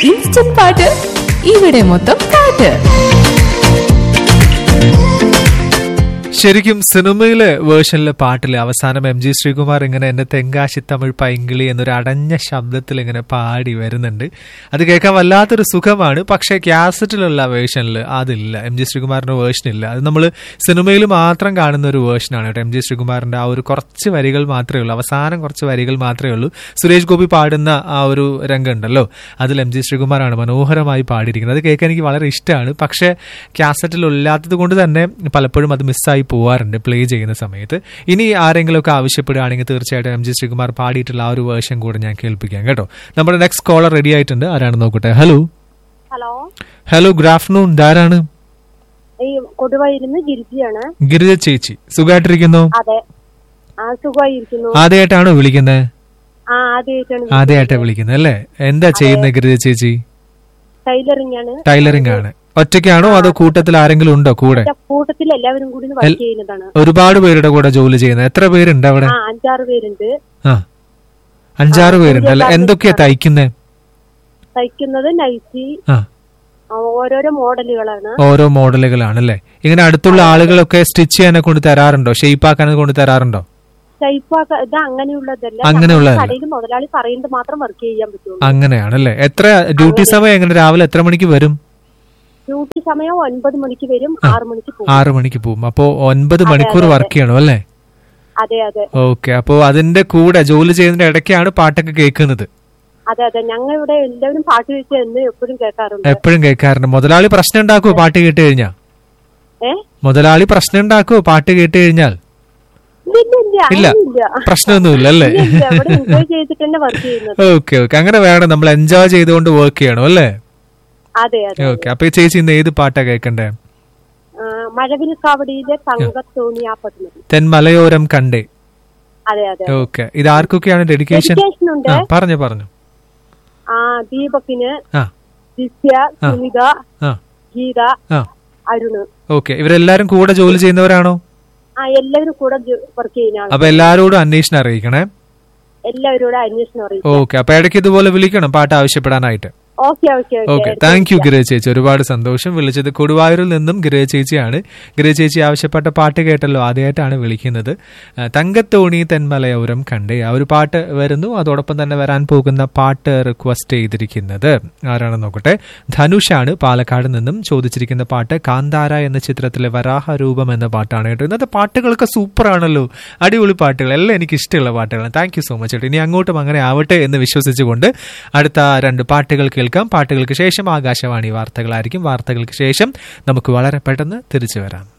Instant പാട്ട് ഇവിടെ മൊത്തം പാട്ട് ശരിക്കും സിനിമയിലെ വേർഷനിലെ പാട്ടിലെ അവസാനം എം ജി ശ്രീകുമാർ ഇങ്ങനെ എന്റെ തെങ്കാശി തമിഴ് പൈങ്കിളി എന്നൊരു അടഞ്ഞ ശബ്ദത്തിൽ ഇങ്ങനെ പാടി വരുന്നുണ്ട് അത് കേൾക്കാൻ വല്ലാത്തൊരു സുഖമാണ് പക്ഷേ കാസറ്റിലുള്ള വേർഷനിൽ അതില്ല എം ജി ശ്രീകുമാറിന്റെ വേർഷൻ ഇല്ല അത് നമ്മൾ സിനിമയിൽ മാത്രം കാണുന്ന ഒരു വേർഷനാണ് കേട്ടോ എം ജി ശ്രീകുമാറിന്റെ ആ ഒരു കുറച്ച് വരികൾ മാത്രമേ ഉള്ളൂ അവസാനം കുറച്ച് വരികൾ മാത്രമേ ഉള്ളൂ സുരേഷ് ഗോപി പാടുന്ന ആ ഒരു രംഗമുണ്ടല്ലോ അതിൽ എം ജി ശ്രീകുമാറാണ് മനോഹരമായി പാടിയിരിക്കുന്നത് അത് കേൾക്കാൻ എനിക്ക് വളരെ ഇഷ്ടമാണ് പക്ഷേ കാസറ്റിൽ ഇല്ലാത്തത് കൊണ്ട് തന്നെ പലപ്പോഴും അത് മിസ്സായി പോവാറുണ്ട് പ്ലേ ചെയ്യുന്ന സമയത്ത് ഇനി ആരെങ്കിലുമൊക്കെ ആവശ്യപ്പെടുകയാണെങ്കിൽ തീർച്ചയായിട്ടും എം ജി ശ്രീകുമാർ പാടിയിട്ടുള്ള ആ ഒരു വേർഷൻ കൂടെ ഞാൻ കേൾപ്പിക്കാം കേട്ടോ നമ്മുടെ നെക്സ്റ്റ് കോളർ റെഡി ആയിട്ടുണ്ട് ആരാണ് നോക്കട്ടെ hello hello hello good afternoon ഇതാരാണ് ഈ കൊടുവായിരുന്ന് ഗിരിജിയാണ് ഗിരിജ ചേച്ചി സുഖമായിട്ടിരിക്കുന്നു അതെ ആ സുഖമായിരിക്കുന്നു ആദ്യമായിട്ടാണോ വിളിക്കുന്നത് ആ ആദ്യമായിട്ടാണ് ആദ്യമായിട്ടാണ് വിളിക്കുന്നത് അല്ലേ എന്താ ചെയ്യുന്നത് ഗിരിജ ചേച്ചി ടൈലറിംഗ് ആണ് ടൈലറിംഗ് ആണ് ഒറ്റയ്ക്കാണോ അതോ കൂട്ടത്തിൽ ആരെങ്കിലും ഉണ്ടോ കൂടെ എന്റെ കൂട്ടത്തിൽ എല്ലാവരും കൂടി വർക്ക് ചെയ്യുന്നതാണ് ഒരുപാട് പേരുടെ കൂടെ ജോലി ചെയ്യുന്നത് എത്ര പേരുണ്ട് അവിടെ ആ അഞ്ചാറ് പേരുണ്ട് ആ അഞ്ചാറ് പേരുണ്ട് അല്ലെ എന്തൊക്കെയാ തയ്ക്കുന്നേ തയ്ക്കുന്നത് നൈറ്റി ആ ആ, ഓരോരോ മോഡലുകളാണ് ഓരോ മോഡലുകളാണല്ലേ ഇങ്ങനെ അടുത്തുള്ള ആളുകളൊക്കെ സ്റ്റിച്ച് ചെയ്യാനൊക്കെ കൊണ്ട് തരാറുണ്ടോ ഷേപ്പ് ആക്കാനൊക്കെ കൊണ്ട് തരാറുണ്ടോ ടൈപ്പാക്ക ഇത് അങ്ങനെയുള്ളതല്ല അങ്ങനെയുള്ളതല്ല. നമ്മുടെ കടയിൽ മുതലാളി പറയുന്നത് മാത്രം വർക്ക് ചെയ്യാൻ പറ്റുള്ളൂ അങ്ങനെയാണല്ലേ എത്ര ഡ്യൂട്ടി സമയം എങ്ങനെ രാവിലെ എത്ര മണിക്ക് വരും ഡ്യൂട്ടി സമയം ഒൻപത് മണിക്ക് വരും ആറ് മണിക്ക് പോകും ആറ് മണിക്ക് പോകും അപ്പോ ഒൻപത് മണിക്കൂർ വർക്ക് ചെയ്യണം അല്ലേ അതെ അതെ ഓക്കെ അപ്പോ അതിന്റെ കൂടെ ജോലി ചെയ്യുന്നതിന്റെ ഇടയ്ക്കാണ് പാട്ടൊക്കെ കേൾക്കുന്നത് അതെ അതെ ഞങ്ങൾ ഇവിടെ എല്ലാവരും പാട്ട് വെച്ച് എന്ന് എപ്പോഴും കേൾക്കാറുണ്ട് എപ്പോഴും കേൾക്കാറുണ്ട് മുതലാളി പ്രശ്നം ഉണ്ടാക്കുവോ പാട്ട് കേട്ട് കഴിഞ്ഞാ ഏ മുതലാളി പ്രശ്നം ഉണ്ടാക്കുവോ പാട്ട് കേട്ട് കഴിഞ്ഞാൽ ഇല്ല ഇല്ല ഇല്ല അങ്ങനെയില്ല പ്രശ്നമൊന്നുമില്ല അല്ലേ ഇല്ല, ഇല്ല, ഇവിടെ എൻജോയ് ചെയ്തിട്ട് തന്നെ വർക്ക് ചെയ്യുന്നത് ഓക്കെ ഓക്കെ അങ്ങനെ വേണം നമ്മൾ എൻജോയ് ചെയ്തുകൊണ്ട് വർക്ക് ചെയ്യണം അല്ലേ അതെ അതെ ഓക്കെ അപ്പൊ ഈ ചേച്ചി ഇന്ന് ഏത് പാട്ടാ കേൾക്കണ്ടേ ആ, മഴവിൽക്കാവടിയിലെ തങ്കത്തോണിയാപ്പത്തിന് തെന്മലയോരം കണ്ടേ അതെ അതെ ഓക്കെ ഇത് ആർക്കൊക്കെയാണ് ഡെഡിക്കേഷൻ ഡെഡിക്കേഷൻ ഉണ്ട് ആ പറഞ്ഞു പറഞ്ഞു ആ ദീപകിന് ആ ദിവ്യ സുനിത ആ ഗീത ആ അരുണ് ഓക്കെ ഇവരെല്ലാരും കൂടെ ജോലി ചെയ്യുന്നവരാണോ ആ എല്ലാവരും കൂടെ വർക്ക് ചെയ്യുന്ന ആൾ അപ്പൊ എല്ലാരോടും അന്വേഷണം അറിയിക്കണേ എല്ലാവരോടും അന്വേഷണം അറിയിക്കും ഓക്കെ അപ്പൊ ഇടയ്ക്ക് ഇതുപോലെ വിളിക്കണം പാട്ട് ആവശ്യപ്പെടാനായിട്ട് okay okay okay thank you ഗിരേ ചേച്ചി ഒരുപാട് സന്തോഷം വിളിച്ചത് കൊടുവായൂരിൽ നിന്നും ഗിരേ ചേച്ചിയാണ് ഗിരേ ചേച്ചി ആവശ്യപ്പെട്ട പാട്ട് കേട്ടല്ലോ ആദ്യമായിട്ടാണ് വിളിക്കുന്നത് ആ, തങ്കത്തോണി തെന്മലയോരം കണ്ടേ ആ ഒരു പാട്ട് വരുന്നു അതോടൊപ്പം തന്നെ വരാൻ പോകുന്ന പാട്ട് റിക്വസ്റ്റ് ചെയ്തിരിക്കുന്നത് ആരാണെന്ന് നോക്കട്ടെ ധനുഷാണ് പാലക്കാട് നിന്നും ചോദിച്ചിരിക്കുന്ന പാട്ട് കാന്താര എന്ന ചിത്രത്തിലെ വരാഹ രൂപം എന്ന പാട്ടാണ് കേട്ടോ ഇന്നത്തെ പാട്ടുകളൊക്കെ സൂപ്പർ ആണല്ലോ അടിപൊളി പാട്ടുകൾ എല്ലാം എനിക്ക് ഇഷ്ടമുള്ള പാട്ടുകളാണ് താങ്ക് യു സോ മച്ച് കേട്ടോ ഇനി അങ്ങോട്ടും അങ്ങനെ ആവട്ടെ എന്ന് വിശ്വസിച്ചുകൊണ്ട് അടുത്ത രണ്ട് പാട്ടുകൾ കേൾക്കാം പാട്ടുകൾക്ക് ശേഷം ആകാശവാണി വാർത്തകളായിരിക്കും വാർത്തകൾക്ക് ശേഷം നമുക്ക് വളരെ പെട്ടെന്ന് തിരിച്ചു വരാം